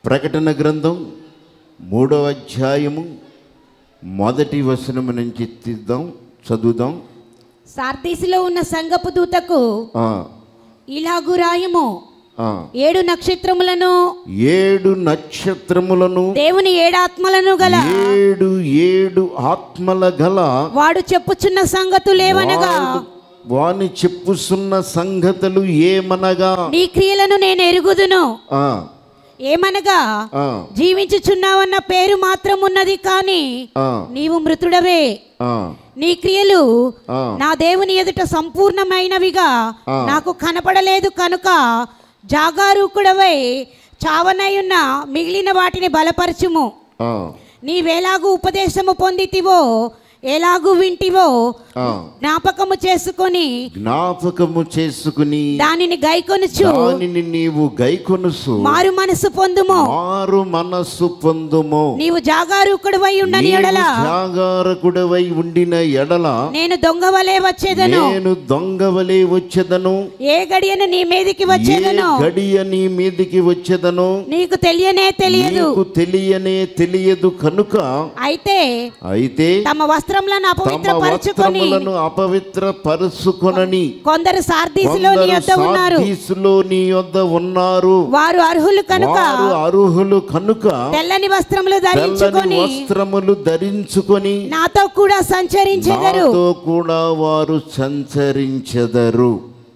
ప్రకటన గ్రంథం మూడవ అధ్యాయము మొదటి వచనము నుంచి తీద్దాం చదువుదాం సార్దీసులో ఉన్న సంగపు దూతకు ఆ, ఇలాగు రాయము ఆ. ఏడు నక్షత్రములను ఏడు నక్షత్రములను దేవుని ఏడాత్మలను గల ఏడు ఏడు ఆత్మల గల వాడు చెప్పుచున్న సంగతులేవనగా వాడు- వాని చెప్పుసున్న సంగతులు ఏమనగా నీ క్రియలను నేను ఎరుగుదును ఆ, ఏమనగా ఆ, జీవించుచున్నావన్న పేరు మాత్రం ఉన్నది కానీ ఆ, నీవు మృతుడవే ఆ, నీ క్రియలు ఆ. నా దేవుని ఎదుట సంపూర్ణమైనవిగా ఆ. నాకు కనపడలేదు కనుక జాగారూకుడవై చావనయున్న మిగిలిన వాటిని బలపరచుము ఆ, నీవేలాగు ఉపదేశము పొందితివో ఎలాగు వింటివో ఆ. జ్ఞాపకము చేసుకొని జ్ఞాపకము చేసుకుని దానిని గైకొనుచు దానిని నీవు గైకొనుసు మారు మనసు పొందుము మారు మనస్సు పొందుము నీవు జాగారూకుడువై ఉండని నీవు ఎడల జాగారకుడవై ఉండిన ఎడల నేను దొంగవలే వచ్చేదను నేను దొంగవలే వచ్చేదను ఏ గడియను నీ మీదికి ఏ వచ్చేదను గడియ నీ మీదికి వచ్చేదను నీకు తెలియనే తెలియదు నీకు తెలియనే తెలియదు కనుక అయితే అయితే తమ వస్త్రములను తమ అపవిత్రపరచుకొని వస్త్రములను అపవిత్ర పరుచుకొనని కొందరు సార్దీసులో నీ యొద్ద ఉన్నారు సాధీసులో నీ యొద్ద ఉన్నారు వారు అర్హులు కనుక వారు అర్హులు కనుక తెల్లని వస్త్రములు తెల్లని ధరించుకొని వస్త్రములు ధరించుకొని నాతో కూడా సంచరించెదరు నాతో కూడా వారు సంచరించెదరు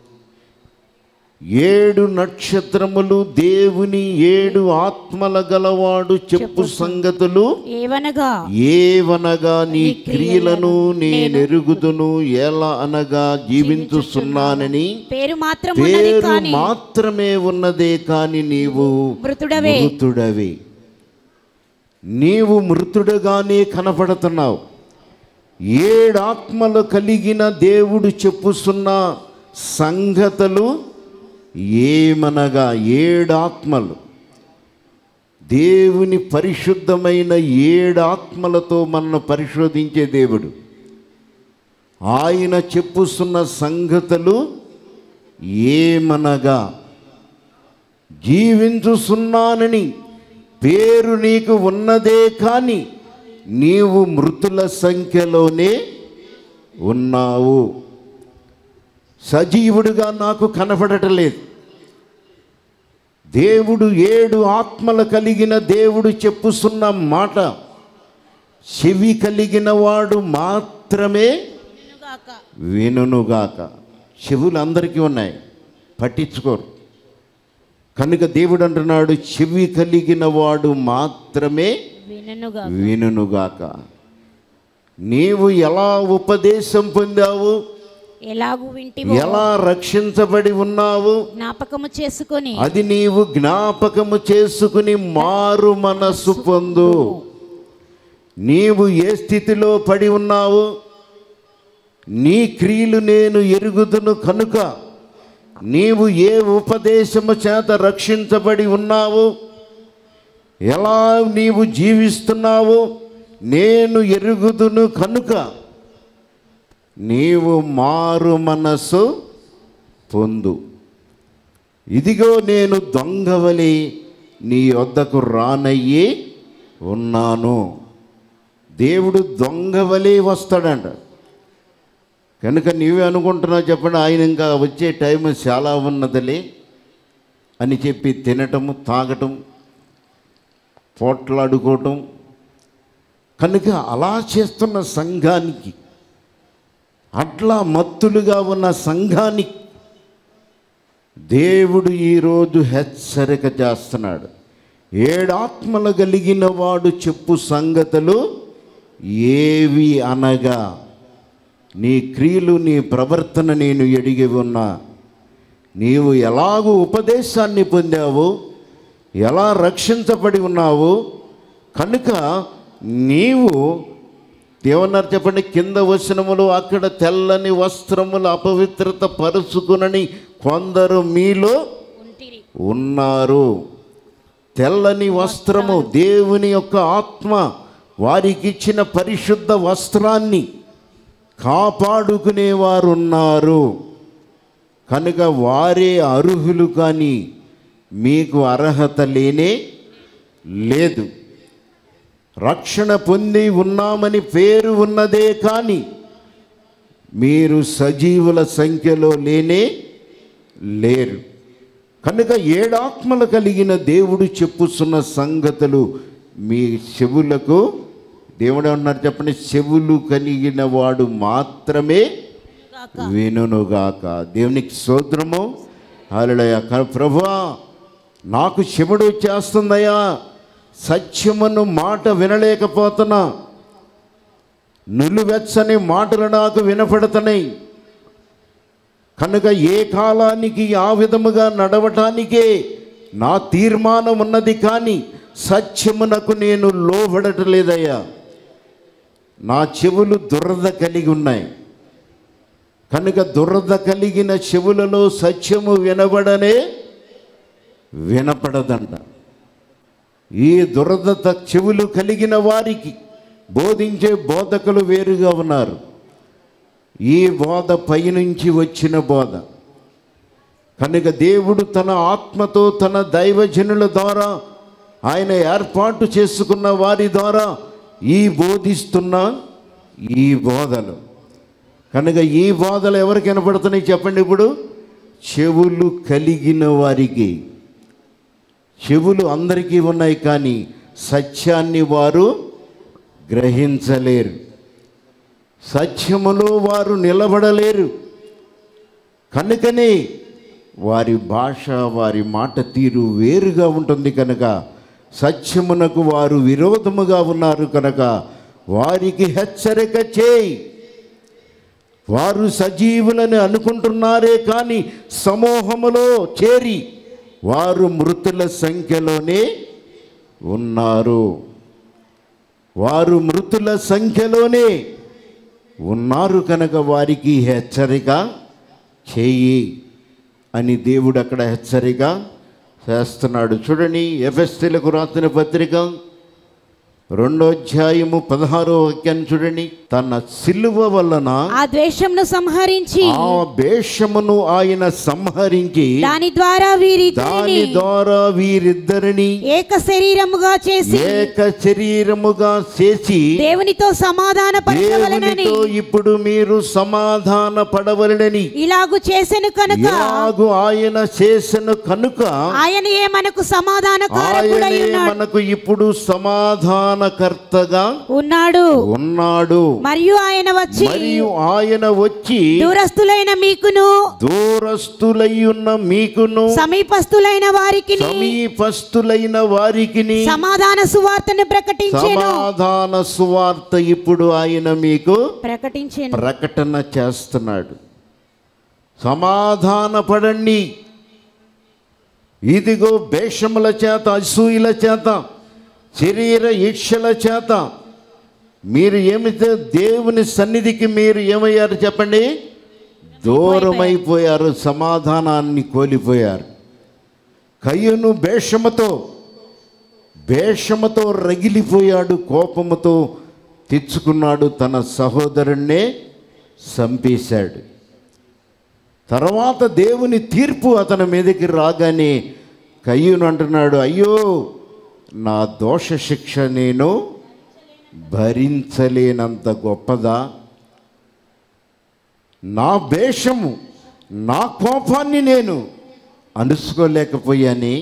ఏడు నక్షత్రములు దేవుని ఏడు ఆత్మల గలవాడు చెప్పు సంగతులు ఏవనగా ఏవనగా నీ క్రియలను నేను ఎరుగుదును ఎలా అనగా జీవించుస్తున్నానని పేరు మాత్రం ఉన్నది పేరు కాని మాత్రమే ఉన్నదే కాని నీవు మృతుడవే మృతుడవే నీవు మృతుడుగానే కనపడుతున్నావు ఏడాత్మలు కలిగిన దేవుడు చెప్పుస్తున్న సంగతులు ఏమనగా ఏడాత్మలు దేవుని పరిశుద్ధమైన ఏడాత్మలతో మనను పరిశోధించే దేవుడు ఆయన చెప్పుస్తున్న సంగతులు ఏమనగా జీవించుచున్నానని పేరు నీకు ఉన్నదే కానీ నీవు మృతుల సంఖ్యలోనే ఉన్నావు సజీవుడిగా నాకు కనపడటలేదు దేవుడు ఏడు ఆత్మలు కలిగిన దేవుడు చెప్పుస్తున్న మాట చెవి కలిగిన వాడు మాత్రమే వినుగాక చెవులు అందరికీ ఉన్నాయి పట్టించుకోరు కనుక దేవుడు అంటున్నాడు చెవి కలిగిన వాడు మాత్రమే విననుగా వినుగాక నీవు ఎలా ఉపదేశం పొందావు ఎలాగు వింటివో ఎలా రక్షించబడి ఉన్నావు జ్ఞాపకము చేసుకొని అది నీవు జ్ఞాపకము చేసుకుని మారు మనస్సు పొందు నీవు ఏ స్థితిలో పడి ఉన్నావు నీ క్రియలు నేను ఎరుగుదును కనుక నీవు ఏ ఉపదేశము చేత రక్షించబడి ఉన్నావు ఎలా నీవు జీవిస్తున్నావు నేను ఎరుగుదును కనుక నీవు మారు మనస్సు పొందు ఇదిగో నేను దొంగవలి నీ వద్దకు రానయ్యి ఉన్నాను దేవుడు దొంగవలే వస్తాడంట కనుక నీవే అనుకుంటున్నావు చెప్పండి ఆయన ఇంకా వచ్చే టైం చాలా ఉన్నదిలే అని చెప్పి తినటము తాగటం పోట్లాడుకోవటం కనుక అలా చేస్తున్న సంఘానికి అట్లా మత్తులుగా ఉన్న సంఘానికి దేవుడు ఈరోజు హెచ్చరిక చేస్తున్నాడు ఏడాత్మలు కలిగిన వాడు చెప్పు సంగతులు ఏవి అనగా నీ క్రియలు నీ ప్రవర్తన నేను ఎడిగి ఉన్నా నీవు ఎలాగూ ఉపదేశాన్ని పొందావు ఎలా రక్షించబడి ఉన్నావు కనుక నీవు ఏమన్నారు చెప్పండి కింద వచనములు అక్కడ తెల్లని వస్త్రములు అపవిత్రత పరుచుకునని కొందరు మీలో ఉంటిరి ఉన్నారు తెల్లని వస్త్రము దేవుని యొక్క ఆత్మ వారికి ఇచ్చిన పరిశుద్ధ వస్త్రాన్ని కాపాడుకునేవారు ఉన్నారు కనుక వారే అర్హులు కానీ మీకు అర్హత లేనే లేదు రక్షణ పొంది ఉన్నామని పేరు ఉన్నదే కానీ మీరు సజీవుల సంఖ్యలో లేనే లేరు కనుక ఏడాత్మలు కలిగిన దేవుడు చెప్పుతున్న సంగతులు మీ చెవులకు దేవుడు అన్నారు చెప్పండి చెవులు కలిగిన వాడు మాత్రమే వినుగాక దేవునికి సోద్రము హల్లెలూయా క- ప్రభువా నాకు చెవుడు చేస్తుందయ్యా సత్యమును మాట వినలేకపోతున్నా నులివెచ్చని మాటలు నాకు వినపడుతున్నాయి కనుక ఏ కాలానికి ఆ విధముగా నడవటానికే నా తీర్మానం ఉన్నది కానీ సత్యమునకు నేను లోబడటలేదయ్యా నా చెవులు దురద కలిగి ఉన్నాయి కనుక దురద కలిగిన చెవులలో సత్యము వినబడనే వినపడదంట ఈ దురద చెవులు కలిగిన వారికి బోధించే బోధకులు వేరుగా ఉన్నారు ఈ బోధ పైనుంచి వచ్చిన బోధ కనుక దేవుడు తన ఆత్మతో తన దైవజనుల ద్వారా ఆయన ఏర్పాటు చేసుకున్న వారి ద్వారా ఈ బోధిస్తున్న ఈ బోధలు కనుక ఈ బోధలు ఎవరికి వినపడుతున్నాయి చెప్పండి ఇప్పుడు చెవులు కలిగిన వారికి చెవులు అందరికీ ఉన్నాయి కానీ సత్యాన్ని వారు గ్రహించలేరు సత్యములో వారు నిలబడలేరు కనుకనే వారి భాష వారి మాట తీరు వేరుగా ఉంటుంది కనుక సత్యమునకు వారు విరోధముగా ఉన్నారు కనుక వారికి హెచ్చరిక చేయి వారు సజీవులని అనుకుంటున్నారే కానీ సమూహములో చేరి వారు మృతుల సంఖ్యలోనే ఉన్నారు వారు మృతుల సంఖ్యలోనే ఉన్నారు కనుక వారికి హెచ్చరిక చెయ్యి అని దేవుడు అక్కడ హెచ్చరిక చేస్తున్నాడు చూడండి ఎఫెస్టీలకు రాసిన పత్రిక రెండో అధ్యాయము పదహారో వాక్యాన్ని చూడండి తన సిలువ వలన ఆ ద్వేషంను సంహరించి ఆ భేషమును ఆయన సంహరించి దాని ద్వారా వీరిద్దరిని దాని ద్వారా వీరిద్దరిని ఏక శరీరముగా చేసి ఏక శరీరముగా చేసి దేవునితో సమాధాన పరచవలనని దేవునితో ఇప్పుడు మీరు సమాధాన పడవలనని ఇలాగు చేసెను కనుక ఇలాగు ఆయన చేసిన కనుక ఆయనయే మనకు సమాధాన కారకుడై ఆయనే ఉన్నాడు మనకు ఇప్పుడు సమాధానకర్తగా ఉన్నాడు ఉన్నాడు మరియు ఆయన వచ్చి మరియు ఆయన వచ్చి దూరస్తులైన మీకును దూరస్తులై ఉన్న మీకును సమీపస్తులైన వారికి సమీపస్తులైన వారికిని సమాధాన సువార్తను ప్రకటించెను సమాధాన సువార్త ఇప్పుడు ఆయన మీకు ప్రకటించెను ప్రకటన చేస్తున్నాడు సమాధాన పడండి ఇదిగో భేషముల చేత అసూయుల చేత శరీర ఇక్షల చేత మీరు ఏమితే దేవుని సన్నిధికి మీరు ఏమయ్యారు చెప్పండి దూరమైపోయారు సమాధానాన్ని కోల్పోయారు కయ్యను భేషముతో భేషముతో రగిలిపోయాడు కోపముతో తెచ్చుకున్నాడు తన సహోదరుణ్ణే చంపేశాడు తర్వాత దేవుని తీర్పు అతని మీదకి రాగానే కయ్యూను అంటున్నాడు అయ్యో నా దోష శిక్ష నేను భరించలేనంత గొప్పదా నా భేషము నా కోపాన్ని నేను అనుసుకోలేకపోయాని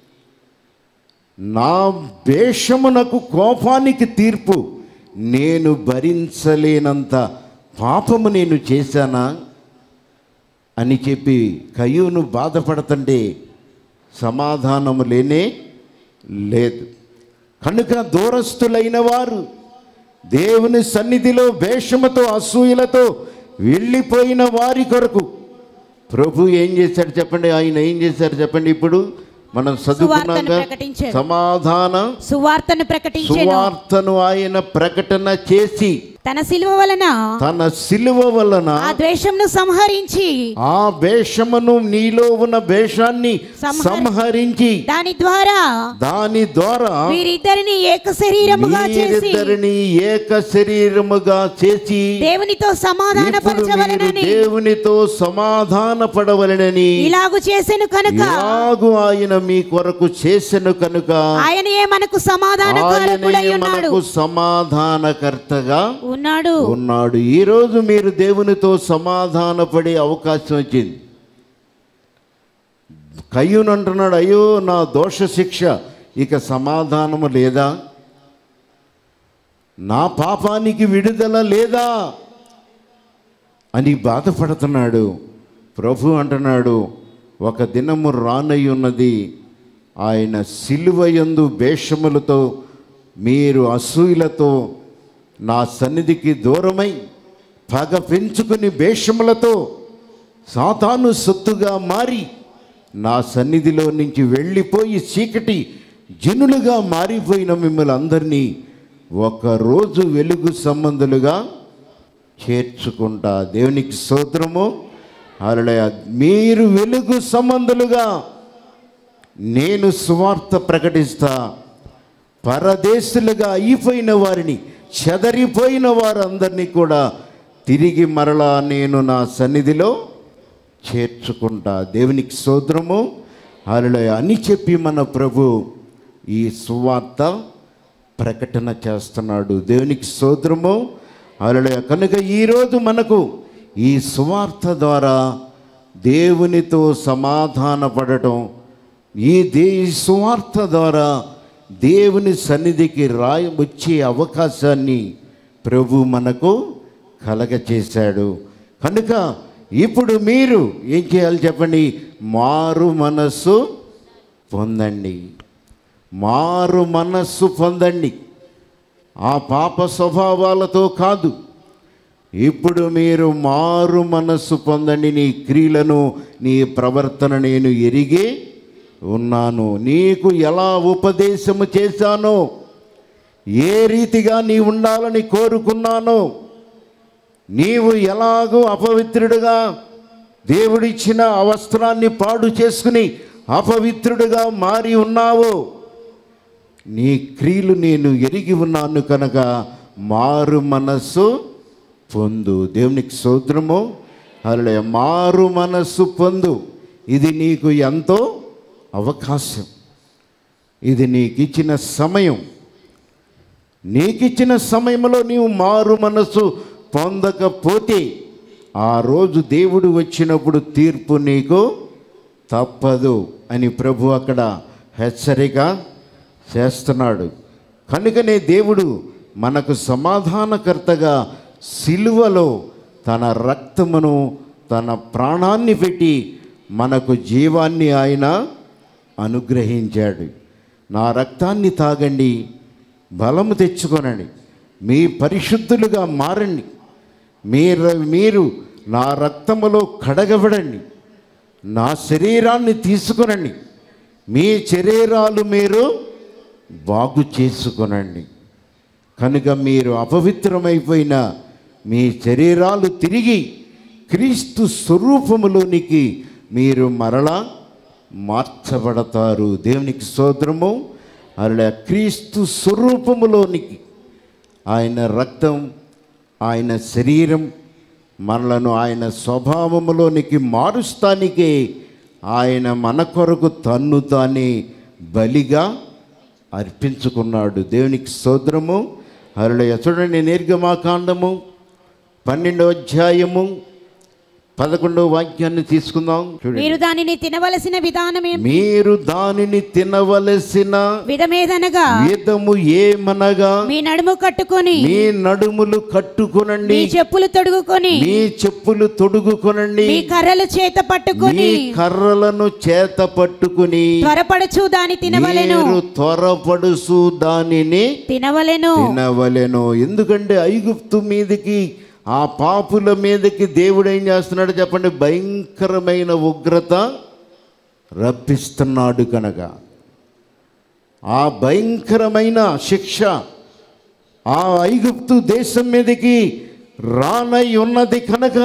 నా భేషమునకు కోపానికి తీర్పు నేను భరించలేనంత పాపము నేను చేశానా అని చెప్పి కయ్యూను బాధపడుతుంటే సమాధానము లేనే లేదు కనుక దూరస్తులైన వారు దేవుని సన్నిధిలో భేషముతో అసూయలతో వెళ్ళిపోయిన వారి కొరకు ప్రభు ఏం చేశాడు చెప్పండి ఆయన ఏం చేశారు చెప్పండి ఇప్పుడు మనం చదువుకున్నాక సువార్తను ప్రకటించాడు. సమాధాన సువార్తను ప్రకటించెను సువార్తను ఆయన ప్రకటన చేసి తన సిలువ వలన తన సిలువ వలన ఆ ద్వేషంను సంహరించి ఆ వేషమును నీలో ఉన్న వేషాన్ని సంహరి- సంహరించి దాని ద్వారా దాని ద్వారా వీరిద్దరిని ఏక శరీరముగా చేసి మీరిద్దరిని ఏక శరీరముగా చేసి దేవునితో సమాధాన ఇప్పుడు మీరు పరచవలనని దేవునితో సమాధాన పడవలనని ఇలాగు చేసెను కనుక ఇలాగు ఆయన మీ కొరకు చేసెను కనుక ఆయనయే మనకు సమాధానకారకుడై ఆయనే ఉన్నాడు మనకు సమాధానకర్తగా ఉన్నాడు ఉన్నాడు ఈ రోజు మీరు దేవునితో సమాధానపడే అవకాశం వచ్చింది కయ్యూను అంటున్నాడు అయ్యో నా దోష శిక్ష ఇక సమాధానము లేదా నా పాపానికి విడుదల లేదా అని బాధపడుతున్నాడు ప్రభు అంటున్నాడు ఒక దినము రానై ఉన్నది ఆయన సిలువయందు వేషములతో మీరు అసూయలతో నా సన్నిధికి దూరమై పగ పెంచుకుని వేషములతో సాతాను సొత్తుగా మారి నా సన్నిధిలో నుంచి వెళ్ళిపోయి చీకటి జనులుగా మారిపోయిన మిమ్మల్ని అందరినీ ఒకరోజు వెలుగు సంబంధులుగా చేర్చుకుంటా దేవునికి స్తోత్రము అలయ మీరు వెలుగు సంబంధులుగా నేను సువార్త ప్రకటిస్తా పరదేశులుగా అయిపోయిన వారిని చెదరిపోయిన వారందరినీ కూడా తిరిగి మరలా నేను నా సన్నిధిలో చేర్చుకుంటా దేవునికి స్తోత్రము అలయ అని చెప్పి మన ప్రభు ఈ సువార్త ప్రకటన చేస్తున్నాడు దేవునికి స్తోత్రము అలయ కనుక ఈరోజు మనకు ఈ సువార్త ద్వారా దేవునితో సమాధాన పడటం ఈ దే ఈ సువార్త ద్వారా దేవుని సన్నిధికి రాయ వచ్చే అవకాశాన్ని ప్రభు మనకు కలగచేశాడు కనుక ఇప్పుడు మీరు ఏం చేయాలి చెప్పండి మారు మనస్సు పొందండి మారు మనస్సు పొందండి ఆ పాప స్వభావాలతో కాదు ఇప్పుడు మీరు మారు మనస్సు పొందండి నీ క్రియలను నీ ప్రవర్తన నేను ఎరిగి ఉన్నాను నీకు ఎలా ఉపదేశము చేశానో ఏ రీతిగా నీ ఉండాలని కోరుకున్నానో నీవు ఎలాగో అపవిత్రుడుగా దేవుడిచ్చిన ఆ వస్త్రాన్ని పాడు చేసుకుని అపవిత్రుడుగా మారి ఉన్నావో నీ క్రియలు నేను ఎరిగి ఉన్నాను కనుక మారు మనస్సు పొందు దేవునికి సూత్రము అలా మారు మనస్సు పొందు ఇది నీకు ఎంతో అవకాశం ఇది నీకు ఇచ్చిన సమయం నీకిచ్చిన సమయంలో నీవు మారు మనస్సు పొందకపోతే ఆ రోజు దేవుడు వచ్చినప్పుడు తీర్పు నీకు తప్పదు అని ప్రభు అక్కడ హెచ్చరిక చేస్తున్నాడు కనుకనే దేవుడు మనకు సమాధానకర్తగా సిలువలో తన రక్తమును తన ప్రాణాన్ని పెట్టి మనకు జీవాన్ని ఆయన అనుగ్రహించాడు నా రక్తాన్ని తాగండి బలము తెచ్చుకొనండి మీ పరిశుద్ధులుగా మారండి మీరు మీరు నా రక్తములో కడగబడండి నా శరీరాన్ని తీసుకునండి మీ శరీరాలు మీరు బాగు చేసుకొనండి కనుక మీరు అపవిత్రమైపోయిన మీ శరీరాలు తిరిగి క్రీస్తు స్వరూపములోనికి మీరు మరలా మార్చబడతారు దేవునికి స్తోత్రము అలా క్రీస్తు స్వరూపములోనికి ఆయన రక్తం ఆయన శరీరం మనలను ఆయన స్వభావములోనికి మారుస్తానికే ఆయన మన కొరకు తన్ను తానే బలిగా అర్పించుకున్నాడు దేవునికి స్తోత్రము అరుడ చూడండి నిర్గమాకాండము పన్నెండో అధ్యాయము పదకొండవ వాక్యాన్ని తీసుకుందాం చూడండి మీరు దానిని తినవలసిన విధానం ఏం- మీరు దానిని తినవలసిన విధమేదనగా విధము ఏమనగా మీ నడుము కట్టుకొని మీ నడుములు కట్టుకొనండి మీ చెప్పులు తొడుగుకొని మీ చెప్పులు తొడుగుకొనండి మీ కర్రలు చేత మీ పట్టుకొని కర్రలను చేత పట్టుకుని త్వరపడచు దాని తినవలెను మీరు త్వరపడుసు దానిని తినవలెను తినవలెను ఎందుకంటే ఐగుప్తు మీదకి ఆ పాపుల మీదకి దేవుడు ఏం చేస్తున్నాడు చెప్పండి భయంకరమైన ఉగ్రత రప్పిస్తున్నాడు కనుక ఆ భయంకరమైన శిక్ష ఆ ఐగుప్తు దేశం మీదకి రానై ఉన్నది కనుక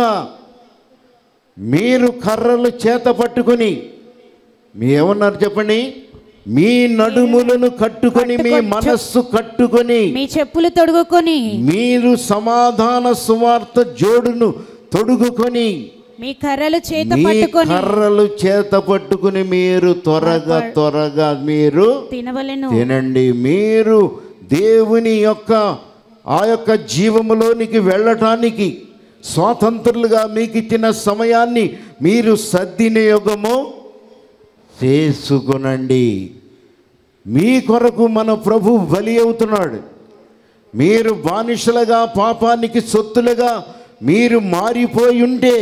మీరు కర్రలు చేత పట్టుకొని మీ ఏమన్నారు చెప్పండి మీ నడుములను కట్టుకొని మీ కట్టుకొని- మనస్సు కట్టుకొని మీ చెప్పులు తొడుగుకొని మీరు సమాధాన సువార్త జోడును తొడుగుకొని మీ కర్రలు చేత మీ పట్టుకొని కర్రలు చేత పట్టుకుని మీరు త్వరగా త్వరగా మీరు తినవలెను తినండి మీరు దేవుని యొక్క ఆ యొక్క జీవములోనికి వెళ్ళటానికి స్వాతంత్రులుగా మీకు ఇచ్చిన సమయాన్ని మీరు సద్వినియోగము చేసుకునండి మీ కొరకు మన ప్రభు బలి అవుతున్నాడు మీరు బానిసలుగా పాపానికి సొత్తులుగా మీరు మారిపోయి ఉంటే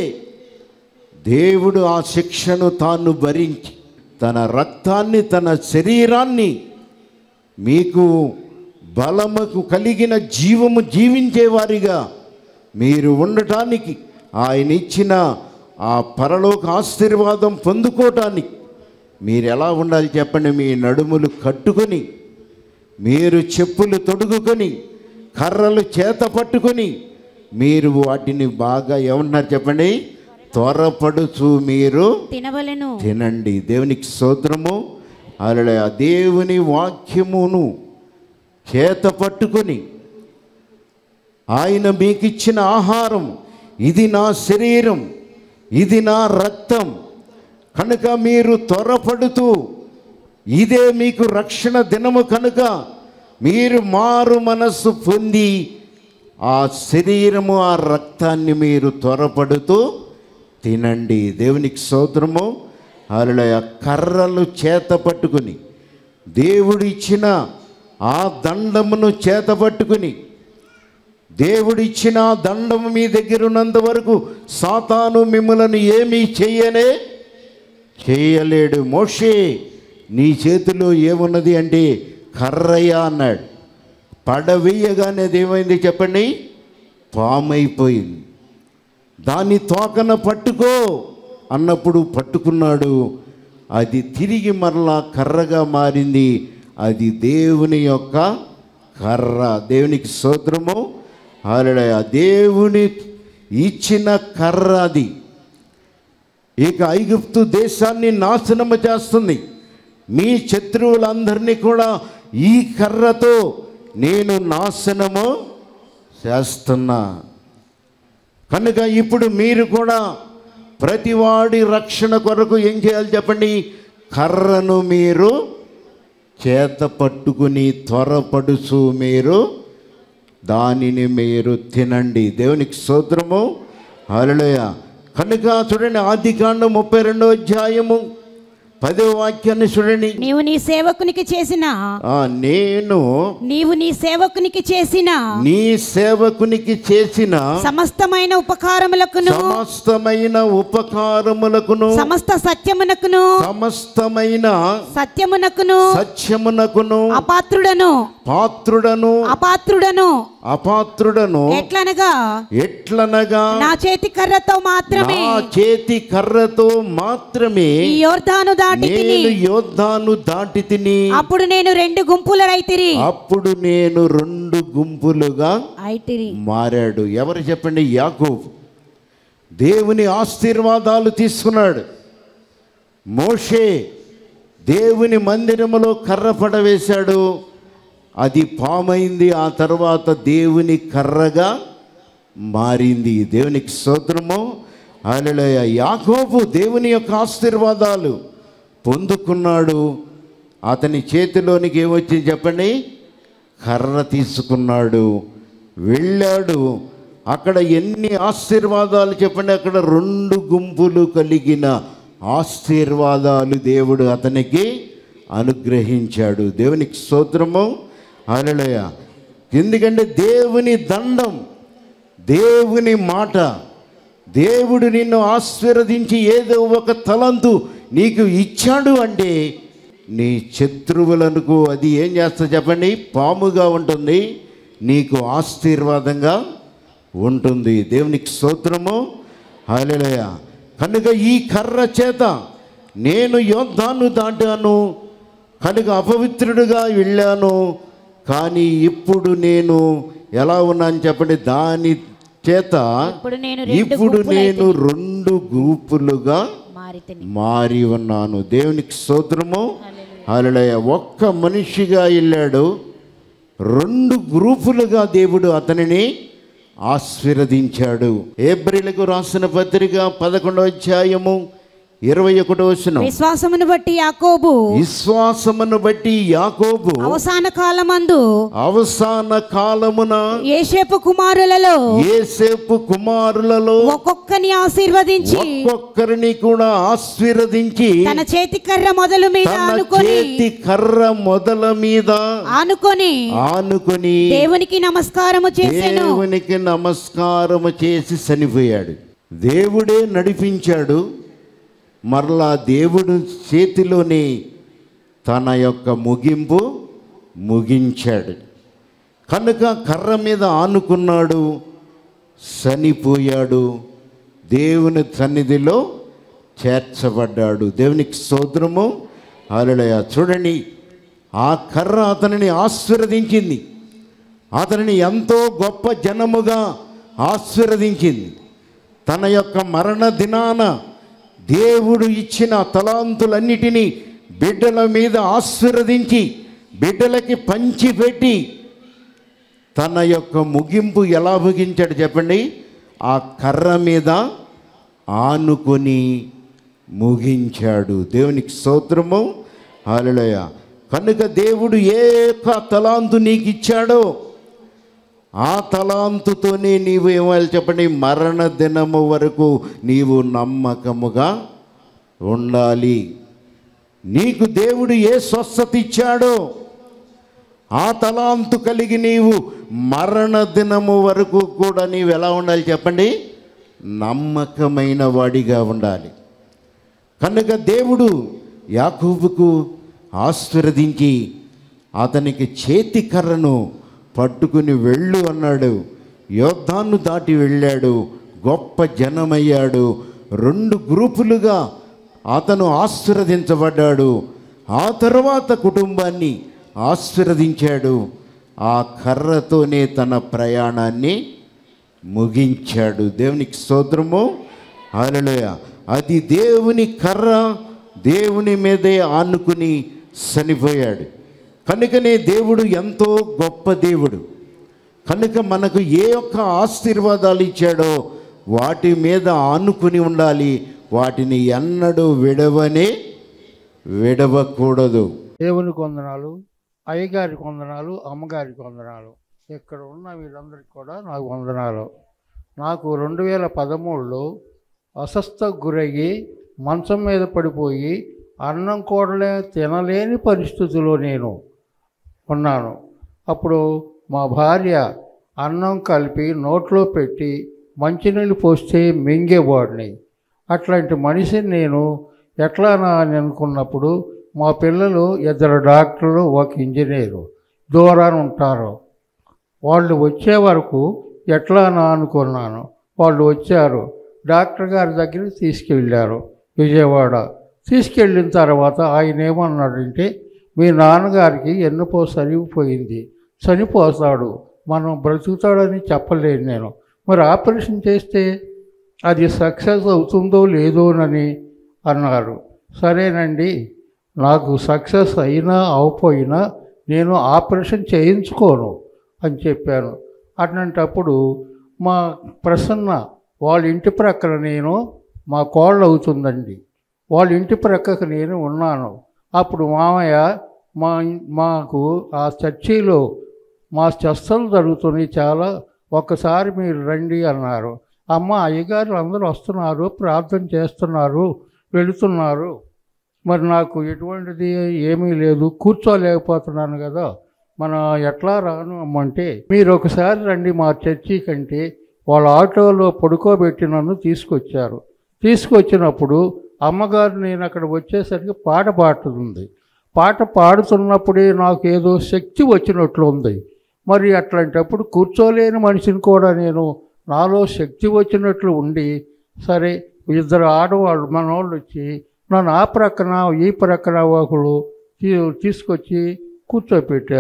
దేవుడు ఆ శిక్షను తాను భరించి తన రక్తాన్ని తన శరీరాన్ని మీకు బలముకు కలిగిన జీవము జీవించేవారిగా మీరు ఉండటానికి ఆయన ఇచ్చిన ఆ పరలోక ఆశీర్వాదం పొందుకోవటానికి మీరు ఎలా ఉండాలి చెప్పండి మీ నడుములు కట్టుకొని మీరు చెప్పులు తొడుగుకొని కర్రలు చేత పట్టుకొని మీరు వాటిని బాగా ఏమన్నారు చెప్పండి త్వరపడుచు మీరు తినవలెను తినండి దేవునికి స్తోత్రము అలా దేవుని వాక్యమును చేత పట్టుకొని ఆయన మీకు ఇచ్చిన ఆహారం ఇది నా శరీరం ఇది నా రక్తం కనుక మీరు త్వరపడుతూ ఇదే మీకు రక్షణ దినము కనుక మీరు మారు మనస్సు పొంది ఆ శరీరము ఆ రక్తాన్ని మీరు త్వరపడుతూ తినండి దేవునికి స్తోత్రము అలా కర్రలు చేత పట్టుకుని దేవుడు ఇచ్చిన ఆ దండమును చేత పట్టుకుని దేవుడిచ్చిన ఆ దండము మీ దగ్గర ఉన్నంత వరకు సాతాను మిమ్మలను ఏమీ చెయ్యనే చేయలేడు మోషే నీ చేతిలో ఏమున్నది అంటే కర్రయ్య అన్నాడు పడవేయగానే అది ఏమైంది చెప్పండి పామైపోయింది దాన్ని తోకన పట్టుకో అన్నప్పుడు పట్టుకున్నాడు అది తిరిగి మరలా కర్రగా మారింది అది దేవుని యొక్క కర్ర దేవునికి స్తోత్రము హల్లెలూయా దేవుని ఇచ్చిన కర్ర అది ఇక ఐగుప్తు దేశాన్ని నాశనము చేస్తుంది మీ శత్రువులందరినీ కూడా ఈ కర్రతో నేను నాశనము చేస్తున్నా కనుక ఇప్పుడు మీరు కూడా ప్రతివాడి రక్షణ కొరకు ఏం చేయాలి చెప్పండి కర్రను మీరు చేత పట్టుకుని త్వరపడుచు మీరు దానిని మీరు తినండి దేవునికి స్తోత్రము హల్లెలూయా కనుక చూడండి ఆది కాండం ముప్పై రెండో అధ్యాయము పదో వాక్యాన్ని చూడండి నీవు నీ సేవకునికి చేసిన ఆ నేను నీవు నీ సేవకునికి చేసిన నీ సేవకునికి చేసిన సమస్తమైన ఉపకారములకును సమస్తమైన ఉపకారములకును సమస్త సత్యమునకును సమస్తమైన సత్యమునకును సత్యమునకును అపాత్రుడను పాత్రుడను అపాత్రుడను అపాత్రుడను ఎట్లనగా ఎట్లనగా నా చేతి కర్రతో మాత్రమే నా చేతి కర్రతో మాత్రమే ఈ యోర్ధాను దాటి తిని నేను యోద్ధాను దాటి తిని అప్పుడు నేను రెండు గుంపుల రైతిరి అప్పుడు నేను రెండు గుంపులుగా ఐతిరి మారాడు ఎవరు చెప్పండి యాకోబు దేవుని ఆశీర్వాదాలు తీసుకున్నాడు మోషే దేవుని మందిరములో కర్ర పడవేశాడు అది పామైంది ఆ తర్వాత దేవుని కర్రగా మారింది దేవునికి స్తోత్రము అలలయ యాకోబు దేవుని యొక్క ఆశీర్వాదాలు పొందుకున్నాడు అతని చేతిలోనికి ఏమొచ్చింది చెప్పండి కర్ర తీసుకున్నాడు వెళ్ళాడు అక్కడ ఎన్ని ఆశీర్వాదాలు చెప్పండి అక్కడ రెండు గుంపులు కలిగిన ఆశీర్వాదాలు దేవుడు అతనికి అనుగ్రహించాడు దేవునికి స్తోత్రము అలలయ ఎందుకంటే దేవుని దండం దేవుని మాట దేవుడు నిన్ను ఆశీర్వదించి ఏదో ఒక తలంతు నీకు ఇచ్చాడు అంటే నీ శత్రువులకు అది ఏం చేస్తా చెప్పండి పాముగా ఉంటుంది నీకు ఆశీర్వాదంగా ఉంటుంది దేవునికి స్తోత్రము హల్లెలూయ కనుక ఈ కర్ర చేత నేను యోద్ధాను దాటాను కనుక అపవిత్రుడుగా వెళ్ళాను కానీ ఇప్పుడు నేను ఎలా ఉన్నాను చెప్పండి దాని చేత ఇప్పుడు నేను రెండు ఇప్పుడు గుంపులైతిని. నేను రెండు గ్రూపులుగా మారితిని మారి ఉన్నాను దేవునికి స్తోత్రము హల్లెలూయా ఒక్క మనిషిగా వెళ్ళాడు రెండు గ్రూపులుగా దేవుడు అతనిని ఆశీర్వదించాడు ఏప్రిల్కు రాసిన పత్రిక పదకొండవ అధ్యాయము ఇరవై ఒకటో వచనం విశ్వాసమును బట్టి యాకోబు విశ్వాసమును బట్టి యాకోబు అవసాన కాలమందు అవసాన కాలమున ఏషేపు కుమారులలో ఏసేపు కుమారులలో ఒక్కొక్కని ఆశీర్వదించి ఒక్కొక్కరిని కూడా ఆశీర్వదించి తన చేతి కర్ర మొదలు మీద తన ఆనుకొని చేతి కర్ర మొదల మీద ఆనుకొని ఆనుకొని దేవునికి నమస్కారము చేసెను దేవునికి నమస్కారము చేసి చనిపోయాడు దేవుడే నడిపించాడు మరలా దేవుడు చేతిలోనే తన యొక్క ముగింపు ముగించాడు కనుక కర్ర మీద ఆనుకున్నాడు చనిపోయాడు దేవుని సన్నిధిలో చేర్చబడ్డాడు దేవునికి స్తోత్రము అలడయ చూడండి ఆ కర్ర అతనిని ఆశీర్వదించింది అతనిని ఎంతో గొప్ప జనముగా ఆశీర్వదించింది తన యొక్క మరణ దినాన దేవుడు ఇచ్చిన తలాంతులన్నిటినీ బిడ్డల మీద ఆశీర్వదించి బిడ్డలకి పంచిపెట్టి తన యొక్క ముగింపు ఎలా ముగించాడు చెప్పండి ఆ కర్ర మీద ఆనుకొని ముగించాడు దేవునికి స్తోత్రము హాలలోయ కనుక దేవుడు ఏ యొక్క తలాంతు నీకు ఇచ్చాడో ఆ తలాంతుతోనే నీవు ఏమాలి చెప్పండి మరణ దినము వరకు నీవు నమ్మకముగా ఉండాలి నీకు దేవుడు ఏ స్వస్థత ఇచ్చాడో ఆ తలాంతు కలిగి నీవు మరణ దినము వరకు కూడా నీవు ఎలా ఉండాలి చెప్పండి నమ్మకమైన వాడిగా ఉండాలి కనుక దేవుడు యాకూబుకు ఆశీర్వదించి అతనికి చేతి కర్రను పట్టుకుని వెళ్ళు అన్నాడు యోద్ధాన్ని దాటి వెళ్ళాడు గొప్ప జనమయ్యాడు రెండు గ్రూపులుగా అతను ఆశీర్వదించబడ్డాడు ఆ తర్వాత కుటుంబాన్ని ఆశీర్వదించాడు ఆ కర్రతోనే తన ప్రయాణాన్ని ముగించాడు దేవునికి స్తోత్రము హల్లెలూయ అది దేవుని కర్ర దేవుని మీదే ఆనుకుని చనిపోయాడు కనుకనే దేవుడు ఎంతో గొప్ప దేవుడు కనుక మనకు ఏ ఒక్క ఆశీర్వాదాలు ఇచ్చాడో వాటి మీద ఆనుకుని ఉండాలి వాటిని ఎన్నడూ విడవనే విడవకూడదు దేవునికి వందనాలు అయ్యగారికి వందనాలు అమ్మగారికి వందనాలు ఇక్కడ ఉన్న వీళ్ళందరికీ కూడా నాకు వందనాలు నాకు రెండు వేల పదమూడులో అస్వస్థకు గురయ్యి మంచం మీద పడిపోయి అన్నం కూడలే తినలేని పరిస్థితిలో నేను ఉన్నాను అప్పుడు మా భార్య అన్నం కలిపి నోట్లో పెట్టి మంచినీళ్ళు పోస్తే మింగేవాడిని అట్లాంటి మనిషిని నేను ఎట్లానా అని అనుకున్నప్పుడు మా పిల్లలు ఇద్దరు డాక్టర్లు ఒక ఇంజనీరు దూరాన ఉంటారు వాళ్ళు వచ్చే వరకు ఎట్లానా అనుకున్నాను వాళ్ళు వచ్చారు డాక్టర్ గారి దగ్గరికి తీసుకెళ్ళారు విజయవాడ తీసుకెళ్ళిన తర్వాత ఆయన ఏమన్నాడంటే మీ నాన్నగారికి ఎన్నుపో సరిగిపోయింది చనిపోతాడు మనం బ్రతుకుతాడని చెప్పలేను నేను మరి ఆపరేషన్ చేస్తే అది సక్సెస్ అవుతుందో లేదోనని అన్నారు సరేనండి నాకు సక్సెస్ అయినా అవపోయినా నేను ఆపరేషన్ చేయించుకోను అని చెప్పాను అట్లాంటప్పుడు మా ప్రసన్న వాళ్ళ ఇంటి ప్రక్కన నేను మా కోళ్ళు అవుతుందండి వాళ్ళ ఇంటి ప్రక్కకు నేను ఉన్నాను అప్పుడు మామయ్య మా ఇన్- మాకు ఆ చర్చిలో మా చర్చలు జరుగుతున్నాయి చాలా ఒక్కసారి మీరు రండి అన్నారు అమ్మ అయ్యగారు అందరూ వస్తున్నారు ప్రార్థన చేస్తున్నారు వెళుతున్నారు మరి నాకు ఎటువంటిది ఏమీ లేదు కూర్చోలేకపోతున్నాను కదా మన ఎట్లా రాను అమ్మంటే మీరు ఒకసారి రండి మా చర్చి కంటే వాళ్ళ ఆటోలో పడుకోబెట్టి నన్ను తీసుకొచ్చారు తీసుకొచ్చినప్పుడు అమ్మగారు నేను అక్కడ వచ్చేసరికి పాట పాడుతుంది పాట పాడుతున్నప్పుడే నాకు ఏదో శక్తి వచ్చినట్లు ఉంది మరి అట్లాంటప్పుడు కూర్చోలేని మనిషిని కూడా నేను నాలో శక్తి వచ్చినట్లు ఉండి సరే ఇద్దరు ఆడవాళ్ళు మనోళ్ళు వచ్చి నన్ను ఆ ప్రక్కన ఈ ప్రక్కన ఒకళ్ళు తీ- తీసుకొచ్చి కూర్చోపెట్టారు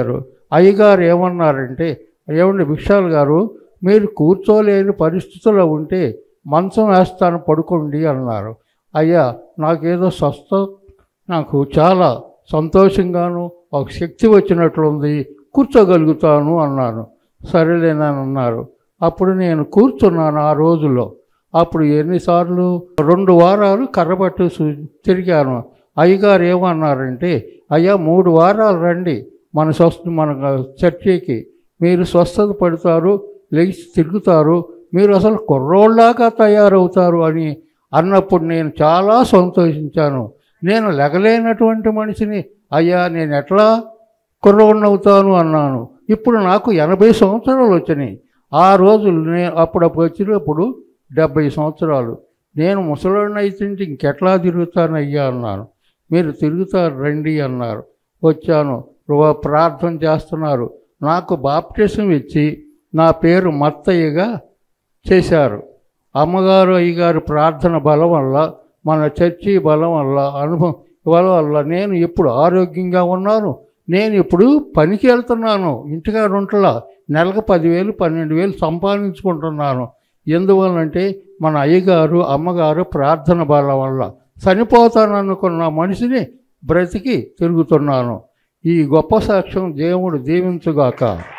అయ్యగారు ఏమన్నారంటే ఏమండి విశాల్ గారు మీరు కూర్చోలేని పరిస్థితుల్లో ఉంటే మంచం వేస్తాను పడుకోండి అన్నారు అయ్యా నాకేదో స్వస్థ నాకు చాలా సంతోషంగాను ఒక శక్తి వచ్చినట్లుంది కూర్చోగలుగుతాను అన్నాను సరేలేనని అన్నారు అప్పుడు నేను కూర్చున్నాను ఆ రోజుల్లో అప్పుడు ఎన్నిసార్లు రెండు వారాలు కర్రబట్టు సు- తిరిగాను అయ్యగారు ఏమన్నారంటే అయ్యా మూడు వారాలు రండి మన స్వస్థ మన చర్చికి మీరు స్వస్థత పడతారు లేచి తిరుగుతారు మీరు అసలు కుర్రోళ్ళలాగా తయారవుతారు అని అన్నప్పుడు నేను చాలా సంతోషించాను నేను లెగలేనటువంటి మనిషిని అయ్యా నేను ఎట్లా కుర్రోడినవుతాను అన్నాను ఇప్పుడు నాకు ఎనభై సంవత్సరాలు వచ్చినాయి ఆ రోజులు నేను అప్పుడప్పుడు వచ్చినప్పుడు డెబ్భై సంవత్సరాలు నేను ముసలోడిని అయితే ఇంకెట్లా తిరుగుతానయ్యా అన్నాను మీరు తిరుగుతారు రండి అన్నారు వచ్చాను రువ- ప్రార్థన చేస్తున్నారు నాకు బాప్టిజం ఇచ్చి నా పేరు మత్తయ్యగా చేశారు అమ్మగారు అయ్యగారు ప్రార్థన బలం వల్ల మన చర్చి బలం వల్ల అనుభవం బలం వల్ల నేను ఇప్పుడు ఆరోగ్యంగా ఉన్నాను నేను ఇప్పుడు పనికి వెళ్తున్నాను ఇంటికాడ ఉంటలా నెలకు పదివేలు పన్నెండు వేలు సంపాదించుకుంటున్నాను ఎందువల్లంటే మన అయ్యగారు అమ్మగారు ప్రార్థన బలం వల్ల చనిపోతాననుకున్న మనిషిని బ్రతికి తిరుగుతున్నాను ఈ గొప్ప సాక్ష్యం దేవుడు దీవించుగాక